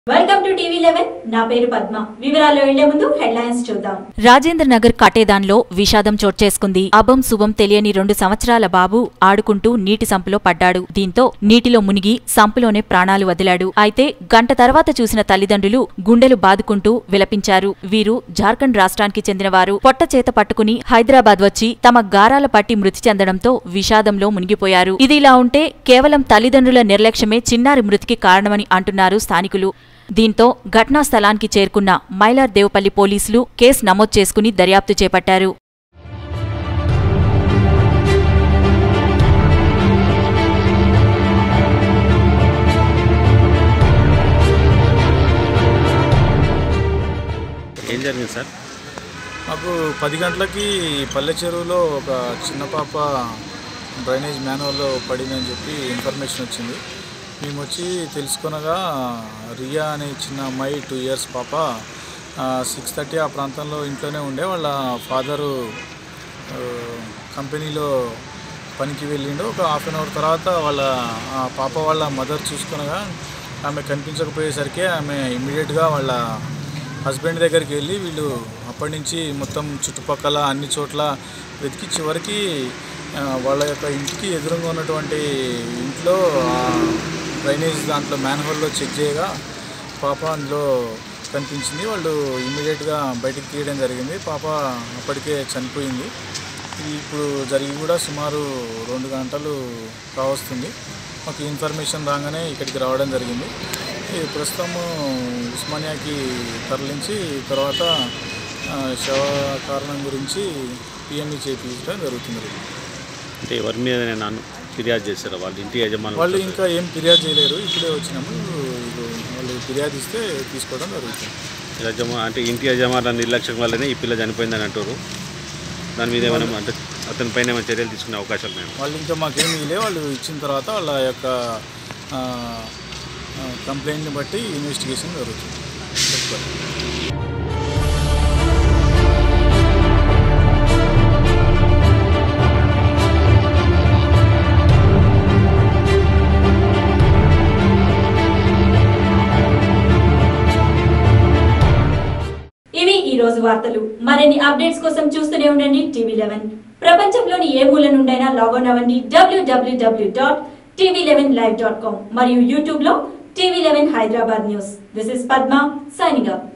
welcome to TV eleven నా పేరు పద్మ వివరాల్లో వెళ్లే ముందు హెడ్లైన్స్ చూద్దాం రాజేంద్ర నగర్ కటేదాన్లో విషాదం చోట్చేసుకుంది అభం శుభం తెలియని రెండు సంవత్సరాల బాబు ఆడుకుంటూ నీటి సంపులో పడ్డాడు దీంతో నీటిలో మునిగి సంపులోనే ప్రాణాలు వదిలాడు అయితే గంట తర్వాత చూసిన తల్లిదండ్రులు గుండెలు బాదుకుంటూ విలపించారు వీరు జార్ఖండ్ రాష్ట్రానికి చెందినవారు పొట్ట చేత పట్టుకుని హైదరాబాద్ వచ్చి తమ గారాల పట్టి మృతి చెందడంతో విషాదంలో మునిగిపోయారు ఇదిలా ఉంటే కేవలం తల్లిదండ్రుల నిర్లక్ష్యమే చిన్నారి మృతికి కారణమని అంటున్నారు స్థానికులు దీంతో ఘటనా స్థలానికి చేరుకున్న మైలార్ దేవపల్లి పోలీసులు కేసు నమోదు చేసుకుని దర్యాప్తు చేపట్టారు ఏం జరిగింది సార్ మాకు పది గంటలకి పల్లె చెరువులో ఒక చిన్న పాప డ్రైనేజ్ మ్యాన్హోల్లో పడిందని చెప్పి ఇన్ఫర్మేషన్ వచ్చింది మేము వచ్చి తెలుసుకొనగా రియా అనే చిన్న అమ్మాయి టూ ఇయర్స్ పాప సిక్స్ థర్టీ ఆ ప్రాంతంలో ఇంట్లోనే ఉండే వాళ్ళ ఫాదరు కంపెనీలో పనికి వెళ్ళిండు ఒక హాఫ్ అన్ అవర్ తర్వాత వాళ్ళ ఆ పాప వాళ్ళ మదర్ చూసుకొనగా ఆమె కనిపించకపోయేసరికి ఆమె ఇమ్మీడియట్గా వాళ్ళ హస్బెండ్ దగ్గరికి వెళ్ళి వీళ్ళు అప్పటి నుంచి మొత్తం చుట్టుపక్కల అన్ని చోట్ల వెతికి చివరికి ఆ, వాళ్ళ యొక్క ఇంటికి ఎదురుగా ఉన్నటువంటి ఇంట్లో ఆ డ్రైనేజ్ దాంట్లో మ్యాన్హోల్లో చెక్ చేయగా పాప అందులో కనిపించింది వాళ్ళు ఇమ్మీడియట్గా బయటికి తీయడం జరిగింది పాప అప్పటికే చనిపోయింది ఇది ఇప్పుడు జరిగి కూడా సుమారు రెండు గంటలు కావస్తుంది మాకు ఇన్ఫర్మేషన్ రాగానే ఇక్కడికి రావడం జరిగింది ఈ ప్రస్తుతం ఉస్మానియాకి తరలించి తర్వాత ఆ, శవ కారణం గురించి పిఎంఈ చేయించడం జరుగుతుంది అంటే ఎవరి మీద నేను ఫిర్యాదు చేశారు వాళ్ళ ఇంటి యజమాని వాళ్ళు ఇంకా ఏం ఫిర్యాదు చేయలేరు ఇప్పుడే వచ్చినాము ఇది వాళ్ళు ఫిర్యాదు ఇస్తే తీసుకోవడం జరుగుతుంది యజమా అంటే ఇంటి యజమానుల నిర్లక్ష్యం వల్లనే ఈ పిల్ల చనిపోయిందని అంటారు దాని మీద ఏమైనా అంటే అతని పైన ఏమైనా చర్యలు తీసుకునే అవకాశాలు మేము వాళ్ళు ఇంకా మాకేమీ లే వాళ్ళు ఇచ్చిన తర్వాత వాళ్ళ యొక్క కంప్లైంట్ని బట్టి ఇన్వెస్టిగేషన్ జరుగుతుంది ఇవి ఈ రోజు వార్తలు మరిన్ని అప్డేట్స్ కోసం చూస్తూనే ఉండండి టీవీ లెవెన్ ప్రపంచంలోని ఏ మూల నుండైనా లాగౌన్ అవ్వండి W W W dot TV eleven live dot com మరియు యూట్యూబ్ లో TV eleven Hyderabad news this is Padma signing up